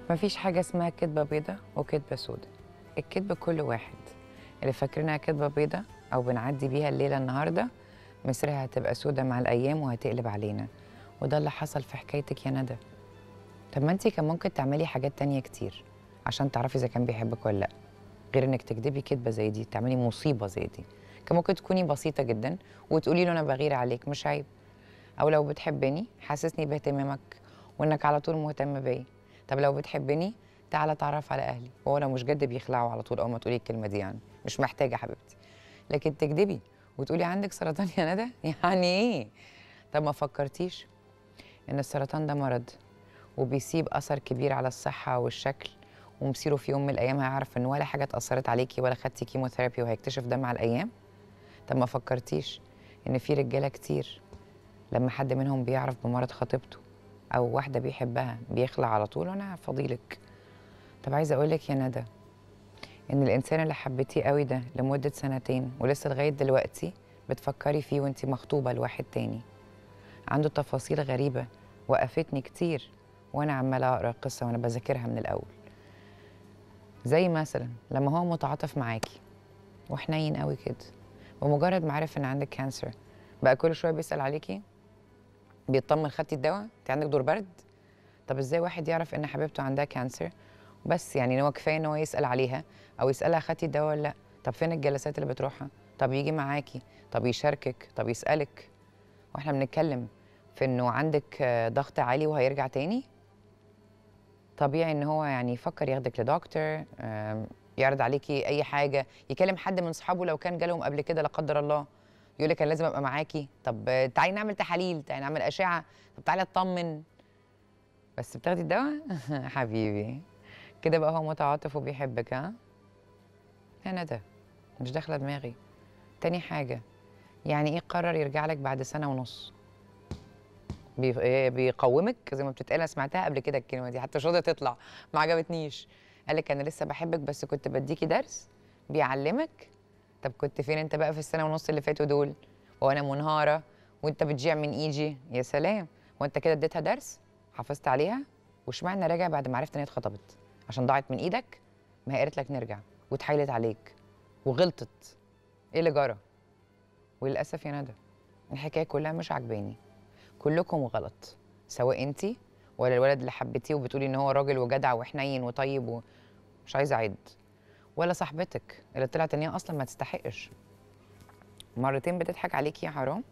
مفيش حاجة اسمها كدبة بيضة وكدبة سودة الكدبة كل واحد اللي فاكرينها كدبة بيضة أو بنعدي بيها الليلة النهاردة مصرها هتبقى سودة مع الأيام وهتقلب علينا وده اللي حصل في حكايتك يا ندى طب ما انتي كان ممكن تعملي حاجات تانية كتير عشان تعرفي إذا كان بيحبك ولا لأ غير إنك تكدبي كدبة زي دي تعملي مصيبة زي دي كان ممكن تكوني بسيطة جدا وتقولي له أنا بغير عليك مش عيب أو لو بتحبني حسسني باهتمامك وإنك على طول مهتم بيا طب لو بتحبني تعالى اتعرف على اهلي هو انا مش جد بيخلعوا على طول اول ما تقولي الكلمه دي يعني مش محتاجه حبيبتي لكن تكدبي وتقولي عندك سرطان يا ندى يعني ايه طب ما فكرتيش ان السرطان ده مرض وبيسيب اثر كبير على الصحه والشكل ومصيره في يوم من الايام هيعرف ان ولا حاجه اتاثرت عليكي ولا خدتي كيموثيرابي وهيكتشف ده مع الايام طب ما فكرتيش ان في رجاله كتير لما حد منهم بيعرف بمرض خطيبته او واحده بيحبها بيخلع على طول وانا فضيلك طب عايزه اقول لك يا ندى ان الانسان اللي حبيتيه قوي ده لمده سنتين ولسه لغايه دلوقتي بتفكري فيه وانت مخطوبه لواحد تاني عنده تفاصيل غريبه وقفتني كتير وانا عماله اقرا القصه وانا بذاكرها من الاول زي مثلا لما هو متعاطف معاكي وحنين قوي كده ومجرد ما عرف ان عندك كانسر بقى كل شويه بيسال عليكي بيطمن خدتي الدواء انت عندك دور برد طب ازاي واحد يعرف ان حبيبته عندها كانسر بس يعني إن هو كفايه ان هو يسال عليها او يسالها خدتي الدواء ولا لا طب فين الجلسات اللي بتروحها طب يجي معاكي طب يشاركك طب يسالك واحنا بنتكلم في انه عندك آه، ضغط عالي وهيرجع تاني طبيعي ان هو يعني يفكر ياخدك لدكتور آم، يعرض عليكي اي حاجه يكلم حد من صحابه لو كان جالهم قبل كده لا قدر الله يقول لك انا لازم ابقى معاكي طب آه، تعالي نعمل تحاليل تعالي نعمل اشعه طب تعالي اطمن بس بتاخدي الدواء حبيبي كده بقى هو متعاطف وبيحبك ها يا ندى مش داخله دماغي تاني حاجه يعني ايه قرر يرجع لك بعد سنه ونص بي- إيه بيقومك زي ما بتتقال انا سمعتها قبل كده الكلمه دي حتى مش راضيه تطلع ما عجبتنيش قال لك انا لسه بحبك بس كنت بديكي درس بيعلمك طب كنت فين انت بقى في السنه ونص اللي فاتوا دول وانا منهاره وانت بتجيع من ايجي يا سلام وانت كده اديتها درس حافظت عليها واشمعنى راجع بعد ما عرفت ان هي اتخطبت عشان ضاعت من ايدك ما هي قالت لك نرجع واتحايلت عليك وغلطت ايه اللي جرى وللاسف يا ندى الحكايه كلها مش عجباني كلكم غلط سواء انت ولا الولد اللي حبيتيه وبتقولي ان هو راجل وجدع وحنين وطيب ومش عايزه اعد ولا صاحبتك اللي طلعت ان هي اصلا ما تستحقش مرتين بتضحك عليكي يا حرام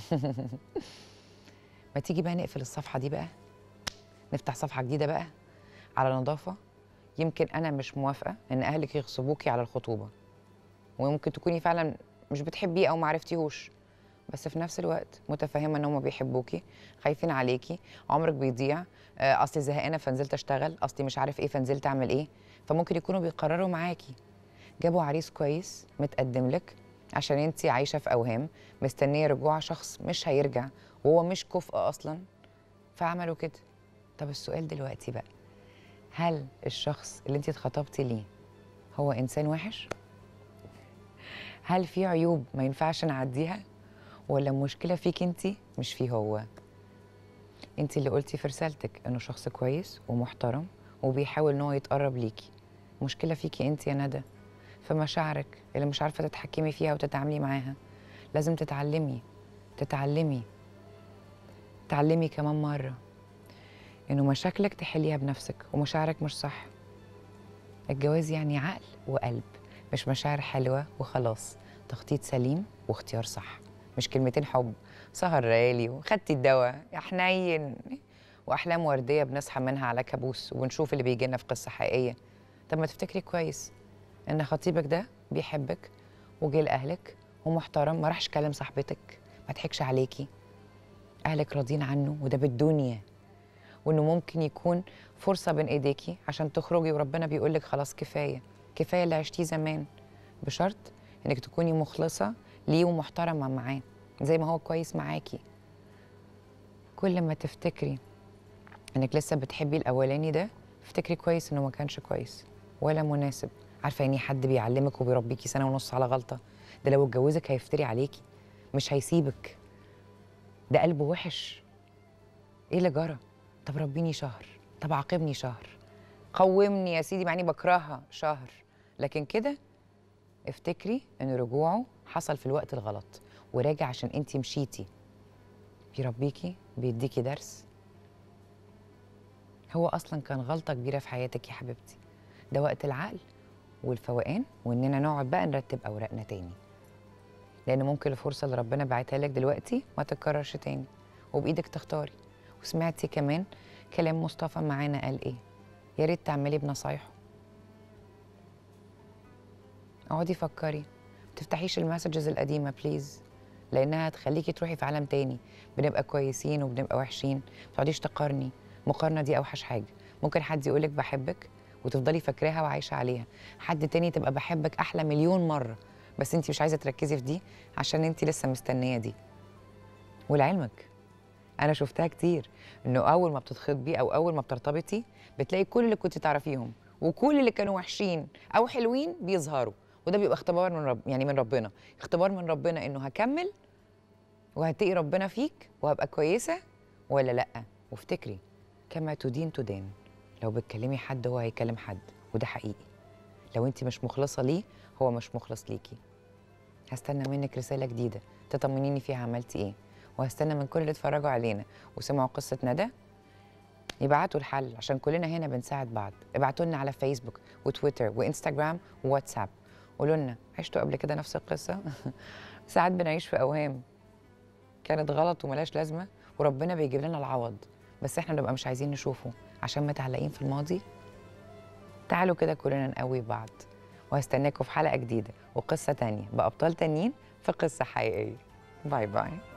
ما تيجي بقى نقفل الصفحه دي بقى نفتح صفحه جديده بقى على نظافه يمكن انا مش موافقه ان اهلك يغصبوكي على الخطوبه وممكن تكوني فعلا مش بتحبيه او ما عرفتيهوش بس في نفس الوقت متفهمه ان هم بيحبوكي خايفين عليكي عمرك بيضيع آه، اصلي زهقانه فنزلت اشتغل اصلي مش عارف ايه فنزلت اعمل ايه فممكن يكونوا بيقرروا معاكي جابوا عريس كويس متقدم لك عشان انت عايشه في اوهام مستنيه رجوع شخص مش هيرجع وهو مش كفء اصلا فعملوا كده طب السؤال دلوقتي بقى هل الشخص اللي انت اتخطبتي ليه هو انسان وحش هل في عيوب ما ينفعش نعديها ولا المشكله فيك انت مش فيه هو انت اللي قلتي في رسالتك انه شخص كويس ومحترم وبيحاول ان هو يتقرب ليكي مشكله فيكي انت يا ندى في مشاعرك اللي مش عارفه تتحكمي فيها وتتعاملي معاها لازم تتعلمي تتعلمي تعلمي كمان مره انه مشاكلك تحليها بنفسك ومشاعرك مش صح الجواز يعني عقل وقلب مش مشاعر حلوه وخلاص تخطيط سليم واختيار صح مش كلمتين حب سهر ليالي وخدتي الدواء يا حنين واحلام ورديه بنصحى منها على كابوس ونشوف اللي بيجي لنا في قصه حقيقيه طب ما تفتكري كويس ان خطيبك ده بيحبك وجه لاهلك ومحترم ما راحش كلم صاحبتك ما ضحكش عليكي اهلك راضيين عنه وده بالدنيا وانه ممكن يكون فرصه بين ايديكي عشان تخرجي وربنا بيقول لك خلاص كفايه كفايه اللي عشتيه زمان بشرط انك تكوني مخلصه ليه ومحترمه معاه زي ما هو كويس معاكي كل ما تفتكري انك لسه بتحبي الاولاني ده افتكري كويس انه ما كانش كويس ولا مناسب عارفه يعني حد بيعلمك وبيربيكي سنه ونص على غلطه ده لو اتجوزك هيفتري عليكي مش هيسيبك ده قلبه وحش ايه اللي جرى طب ربيني شهر طب عاقبني شهر قومني يا سيدي مع اني بكرهها شهر لكن كده افتكري ان رجوعه حصل في الوقت الغلط وراجع عشان انت مشيتي بيربيكي بيديكي درس هو اصلا كان غلطه كبيره في حياتك يا حبيبتي ده وقت العقل والفوقان واننا نقعد بقى نرتب اوراقنا تاني لان ممكن الفرصه اللي ربنا بعتها لك دلوقتي ما تتكررش تاني وبايدك تختاري وسمعتي كمان كلام مصطفى معانا قال ايه يا ريت تعملي بنصايحه اقعدي فكري ما تفتحيش المسجز القديمه بليز لانها هتخليكي تروحي في عالم تاني بنبقى كويسين وبنبقى وحشين ما تقعديش تقارني المقارنه دي اوحش حاجه ممكن حد يقولك بحبك وتفضلي فاكراها وعايشه عليها حد تاني تبقى بحبك احلى مليون مره بس انت مش عايزه تركزي في دي عشان انت لسه مستنيه دي ولعلمك انا شفتها كتير انه اول ما بتتخطبي او اول ما بترتبطي بتلاقي كل اللي كنت تعرفيهم وكل اللي كانوا وحشين او حلوين بيظهروا وده بيبقى اختبار من رب يعني من ربنا اختبار من ربنا انه هكمل وهتقي ربنا فيك وهبقى كويسه ولا لا وافتكري كما تدين تدان لو بتكلمي حد هو هيكلم حد وده حقيقي لو انت مش مخلصه ليه هو مش مخلص ليكي هستنى منك رساله جديده تطمنيني فيها عملتي ايه وهستنى من كل اللي اتفرجوا علينا وسمعوا قصه ندى يبعتوا الحل عشان كلنا هنا بنساعد بعض ابعتوا لنا على فيسبوك وتويتر وانستجرام وواتساب قولوا لنا عشتوا قبل كده نفس القصه ساعات بنعيش في اوهام كانت غلط وملاش لازمه وربنا بيجيب لنا العوض بس احنا بنبقى مش عايزين نشوفه عشان متعلقين في الماضي تعالوا كده كلنا نقوي بعض وهستناكم في حلقه جديده وقصه تانية بابطال تانيين في قصه حقيقيه باي باي